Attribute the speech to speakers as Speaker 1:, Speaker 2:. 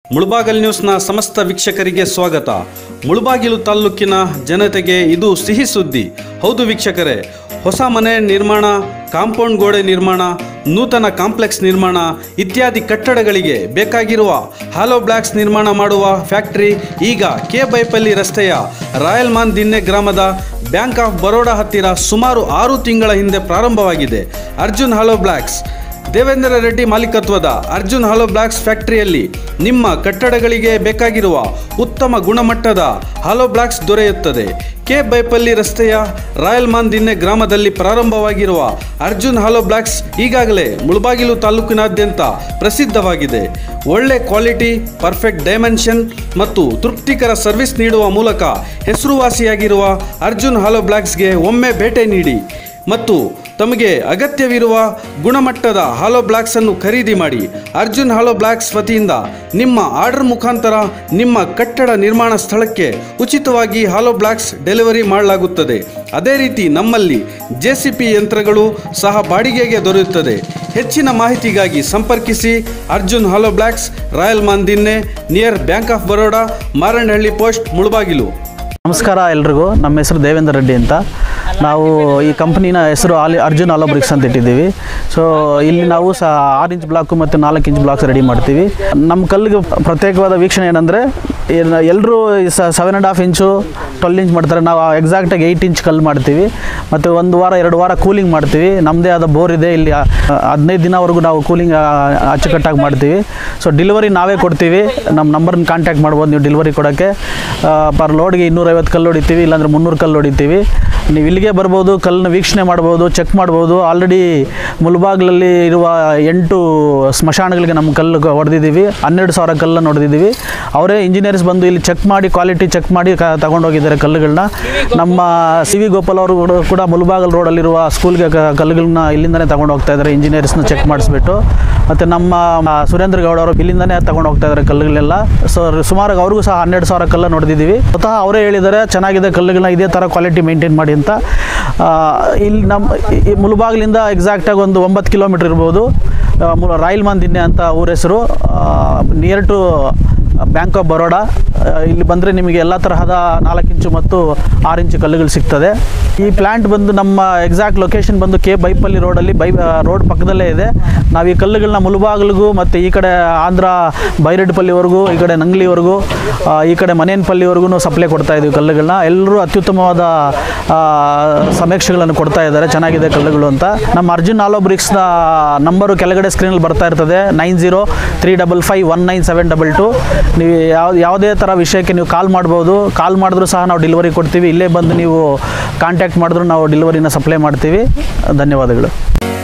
Speaker 1: ಮುಳಬಾಗಲ್ ನ್ಯೂಸ್ನ ಸಮಸ್ತ ವೀಕ್ಷಕರಿಗೆ ಸ್ವಾಗತ ಮುಳಬಾಗಿಲು ತಾಲ್ಲೂಕಿನ ಜನತೆಗೆ ಇದು ಸಿಹಿ ಸುದ್ದಿ ಹೌದು ವೀಕ್ಷಕರೇ ಹೊಸ ಮನೆ ನಿರ್ಮಾಣ ಕಾಂಪೌಂಡ್ ಗೋಡೆ ನಿರ್ಮಾಣ ನೂತನ ಕಾಂಪ್ಲೆಕ್ಸ್ ನಿರ್ಮಾಣ ಇತ್ಯಾದಿ ಕಟ್ಟಡಗಳಿಗೆ ಬೇಕಾಗಿರುವ ಹಾಲೋ ಬ್ಲಾಕ್ಸ್ ನಿರ್ಮಾಣ ಮಾಡುವ ಫ್ಯಾಕ್ಟರಿ ಈಗ ಕೆ ಬೈಪಲ್ಲಿ ರಸ್ತೆಯ ರಾಯಲ್ ಮಾನ್ ದಿನ್ನೆ ಗ್ರಾಮದ ಬ್ಯಾಂಕ್ ಆಫ್ ಬರೋಡಾ ಹತ್ತಿರ ಸುಮಾರು ಆರು ತಿಂಗಳ ಹಿಂದೆ ಪ್ರಾರಂಭವಾಗಿದೆ ಅರ್ಜುನ್ ಹಾಲೋ ಬ್ಲಾಕ್ಸ್ ದೇವೇಂದ್ರ ರೆಡ್ಡಿ ಮಾಲೀಕತ್ವದ ಅರ್ಜುನ್ ಹಾಲೋ ಬ್ಲಾಕ್ಸ್ ಫ್ಯಾಕ್ಟರಿಯಲ್ಲಿ ನಿಮ್ಮ ಕಟ್ಟಡಗಳಿಗೆ ಬೇಕಾಗಿರುವ ಉತ್ತಮ ಗುಣಮಟ್ಟದ ಹಾಲೋ ಬ್ಲಾಕ್ಸ್ ದೊರೆಯುತ್ತದೆ ಕೆ ಬೈಪಲ್ಲಿ ರಸ್ತೆಯ ರಾಯಲ್ ಮಾನ್ ದಿನ್ನೆ ಗ್ರಾಮದಲ್ಲಿ ಪ್ರಾರಂಭವಾಗಿರುವ ಅರ್ಜುನ್ ಹಾಲೋ ಬ್ಲಾಕ್ಸ್ ಈಗಾಗಲೇ ಮುಳಬಾಗಿಲು ತಾಲೂಕಿನಾದ್ಯಂತ ಪ್ರಸಿದ್ಧವಾಗಿದೆ ಒಳ್ಳೆ ಕ್ವಾಲಿಟಿ ಪರ್ಫೆಕ್ಟ್ ಡೈಮೆನ್ಷನ್ ಮತ್ತು ತೃಪ್ತಿಕರ ಸರ್ವಿಸ್ ನೀಡುವ ಮೂಲಕ ಹೆಸರುವಾಸಿಯಾಗಿರುವ ಅರ್ಜುನ್ ಹಾಲೋ ಬ್ಲಾಕ್ಸ್ಗೆ ಒಮ್ಮೆ ಭೇಟಿ ನೀಡಿ ಮತ್ತು ತಮಗೆ ಅಗತ್ಯವಿರುವ ಗುಣಮಟ್ಟದ ಹಾಲೋ ಬ್ಲಾಕ್ಸ್ ಅನ್ನು ಖರೀದಿ ಮಾಡಿ ಅರ್ಜುನ್ ಹಾಲೋ ಬ್ಲಾಕ್ಸ್ ವತಿಯಿಂದ ನಿಮ್ಮ ಆರ್ಡರ್ ಮುಖಾಂತರ ನಿಮ್ಮ ಕಟ್ಟಡ ನಿರ್ಮಾಣ ಸ್ಥಳಕ್ಕೆ ಉಚಿತವಾಗಿ ಹಾಲೋ ಬ್ಲಾಕ್ಸ್ ಡೆಲಿವರಿ ಮಾಡಲಾಗುತ್ತದೆ ಅದೇ ರೀತಿ ನಮ್ಮಲ್ಲಿ ಜೆ ಸಿ ಪಿ ಯಂತ್ರಗಳು ಸಹ ಬಾಡಿಗೆಗೆ ದೊರೆಯುತ್ತದೆ ಹೆಚ್ಚಿನ ಮಾಹಿತಿಗಾಗಿ ಸಂಪರ್ಕಿಸಿ Arjun hollow blocks Rayal Mandinne near bank of Baroda Maranahalli post Mulbagal
Speaker 2: ನಮಸ್ಕಾರ ಎಲ್ರಿಗೂ ನಮ್ಮ ಹೆಸರು ದೇವೇಂದ್ರ ರೆಡ್ಡಿ ಅಂತ ನಾವು ಈ ಕಂಪ್ನಿನ ಹೆಸರು ಆಲಿ ಅರ್ಜುನ್ ಆಲೋ ಬ್ರಿಕ್ಸ್ ಅಂತ ಇಟ್ಟಿದ್ದೀವಿ ಸೊ ಇಲ್ಲಿ ನಾವು ಸಹ ಆರು ಇಂಚ್ ಬ್ಲಾಕು ಮತ್ತು ನಾಲ್ಕು ಇಂಚ್ ಬ್ಲಾಕ್ಸ್ ರೆಡಿ ಮಾಡ್ತೀವಿ ನಮ್ಮ ಕಲ್ಲಿಗೆ ಪ್ರತ್ಯೇಕವಾದ ವೀಕ್ಷಣೆ ಏನಂದರೆ ಎಲ್ಲರೂ seven and half inch twelve inch ಮಾಡ್ತಾರೆ ನಾವು ಎಕ್ಸಾಕ್ಟಾಗಿ ಏಯ್ಟ್ ಇಂಚ್ ಕಲ್ಲು ಮಾಡ್ತೀವಿ ಮತ್ತು ಒಂದು ವಾರ ಎರಡು ವಾರ ಕೂಲಿಂಗ್ ಮಾಡ್ತೀವಿ ನಮ್ಮದೇ ಆದ ಬೋರ್ ಇದೆ ಇಲ್ಲಿ ಆ, ಹದಿನೈದು ದಿನವರೆಗೂ ನಾವು ಕೂಲಿಂಗ್ ಅಚ್ಚುಕಟ್ಟಾಗಿ ಮಾಡ್ತೀವಿ ಸೊ ಡೆಲಿವರಿ ನಾವೇ ಕೊಡ್ತೀವಿ ನಮ್ಮ ನಂಬರ್ನ ಕಾಂಟ್ಯಾಕ್ಟ್ ಮಾಡ್ಬೋದು ನೀವು ಡೆಲಿವರಿ ಕೊಡೋಕ್ಕೆ ಪರ್ ಲೋಡ್ಗೆ ಇನ್ನೂರೈವತ್ತು ಕಲ್ಲು ಹೊಡಿತೀವಿ ಇಲ್ಲಾಂದ್ರೆ ಮುನ್ನೂರು ಕಲ್ಲು ಹೊಡಿತೀವಿ ನೀವು ಇಲ್ಲಿಗೆ ಬರ್ಬೋದು ಕಲ್ಲನ್ನ ವೀಕ್ಷಣೆ ಮಾಡ್ಬೋದು ಚೆಕ್ ಮಾಡ್ಬೋದು ಆಲ್ರೆಡಿ ಮುಲ್ಬಾಗ್ಲಲ್ಲಿ ಇರುವ ಎಂಟು ಸ್ಮಶಾನಗಳಿಗೆ ನಮ್ಮ ಕಲ್ಲು ಹೊಡೆದಿದ್ದೀವಿ ಹನ್ನೆರಡು ಸಾವಿರ ಕಲ್ಲನ್ನು ಹೊಡೆದಿದ್ದೀವಿ ಅವರೇ ಇಂಜಿನಿಯರ್ಸ್ ಬಂದು ಇಲ್ಲಿ ಚೆಕ್ ಮಾಡಿ ಕ್ವಾಲಿಟಿ ಚೆಕ್ ಮಾಡಿ ಕ ತಗೊಂಡೋಗಿದ್ದಾರೆ ಕಲ್ಲುಗಳನ್ನ ನಮ್ಮ ಸಿ ವಿ ಗೋಪಾಲ್ ಅವರು ಕೂಡ- ಕೂಡ ಮುಲ್ಬಾಗಲ್ ರೋಡಲ್ಲಿರುವ ಸ್ಕೂಲ್ಗೆ ಕ- ಕಲ್ಲುಗಳನ್ನ ಇಲ್ಲಿಂದನೇ ತಗೊಂಡು ಹೋಗ್ತಾ ಇದ್ದಾರೆ ಇಂಜಿನಿಯರ್ಸ್ನ ಚೆಕ್ ಮಾಡಿಸ್ಬಿಟ್ಟು ಮತ್ತು ನಮ್ಮ ಮ, ಸುರೇಂದ್ರ ಗೌಡ ಅವರು ಇಲ್ಲಿಂದನೇ ತಗೊಂಡು ಹೋಗ್ತಾ ಇದ್ದಾರೆ ಕಲ್ಲುಗಳೆಲ್ಲ ಸೊ ಸುಮಾರು ಅವ್ರಿಗೂ ಸಹ ಹನ್ನೆರಡು ಸಾವಿರ ಕಲ್ಲನ್ನು ನೋಡಿದ್ದೀವಿ ಸ್ವತಃ ಅವರೇ ಹೇಳಿದ್ದಾರೆ ಚೆನ್ನಾಗಿದೆ ಕಲ್ಲುಗಳನ್ನ ಇದೇ ಥರ ಕ್ವಾಲಿಟಿ ಮೇಂಟೈನ್ ಮಾಡಿ ಅಂತ ಆ, ಇಲ್ಲಿ ನಮ್ಮ ಈ- ಈ ಮುಳುಬಾಗಿಲಿಂದ ಎಕ್ಸಾಕ್ಟಾಗಿ ಒಂದು ಒಂಬತ್ತು ಕಿಲೋಮೀಟ್ರ್ ಇರ್ಬೋದು ಆ, ಮು- ರಾಯಲ್ ಮಾನ್ ದಿನ್ನೆ ಅಂತ ಊರ ಹೆಸರು near to bank of Baroda ಆ, ಇಲ್ಲಿ ಬಂದರೆ ನಿಮಗೆ ಎಲ್ಲ ತರಹದ ನಾಲ್ಕು ಇಂಚು ಮತ್ತು ಆರು ಇಂಚು ಕಲ್ಲುಗಳು ಸಿಗ್ತದೆ ಈ ಪ್ಲ್ಯಾಂಟ್ ಬಂದು ನಮ್ಮ ಎಕ್ಸಾಕ್ಟ್ ಲೊಕೇಶನ್ ಬಂದು ಕೆ ಬೈಪಲ್ಲಿ ರೋಡಲ್ಲಿ ಬೈ ರೋಡ್ ಪಕ್ಕದಲ್ಲೇ ಇದೆ ನಾವು ಈ ಕಲ್ಲುಗಳನ್ನ ಮುಳುಬಾಗಿಲಿಗೂ ಮತ್ತು ಈ ಕಡೆ ಆಂಧ್ರ ಬೈರೆಡ್ಪಲ್ಲಿವರೆಗೂ ಈ ಕಡೆ ನಂಗ್ಲಿವರೆಗೂ ಆ, ಈ ಕಡೆ ಮನೇನಪಲ್ಲಿವರೆಗೂ ಸಪ್ಲೈ ಕೊಡ್ತಾ ಇದ್ದೀವಿ ಕಲ್ಲುಗಳನ್ನ ಎಲ್ಲರೂ ಅತ್ಯುತ್ತಮವಾದ ಆ, ಸಮೀಕ್ಷೆಗಳನ್ನು ಕೊಡ್ತಾ ಇದ್ದಾರೆ ಚೆನ್ನಾಗಿದೆ ಕಲ್ಲುಗಳು ಅಂತ ನಮ್ಮ ಅರ್ಜುನ್ ಆಲೋ ಬ್ರಿಕ್ಸ್ನ ನಂಬರು ಕೆಳಗಡೆ ಸ್ಕ್ರೀನಲ್ಲಿ ಬರ್ತಾ ಇರ್ತದೆ nine zero three double five one nine seven double two ನೀವು ಯಾವ ಯಾವುದೇ ಥರ ವಿಷಯಕ್ಕೆ ನೀವು ಕಾಲ್ ಮಾಡ್ಬೋದು ಕಾಲ್ ಮಾಡಿದ್ರೂ ಸಹ ನಾವು ಡೆಲಿವರಿ ಕೊಡ್ತೀವಿ ಇಲ್ಲೇ ಬಂದು ನೀವು ಕಾಂಟ್ಯಾಕ್ಟ್ ಮಾಡಿದ್ರು ನಾವು ಡೆಲಿವರಿನ ಸಪ್ಲೈ ಮಾಡ್ತೀವಿ ಧನ್ಯವಾದಗಳು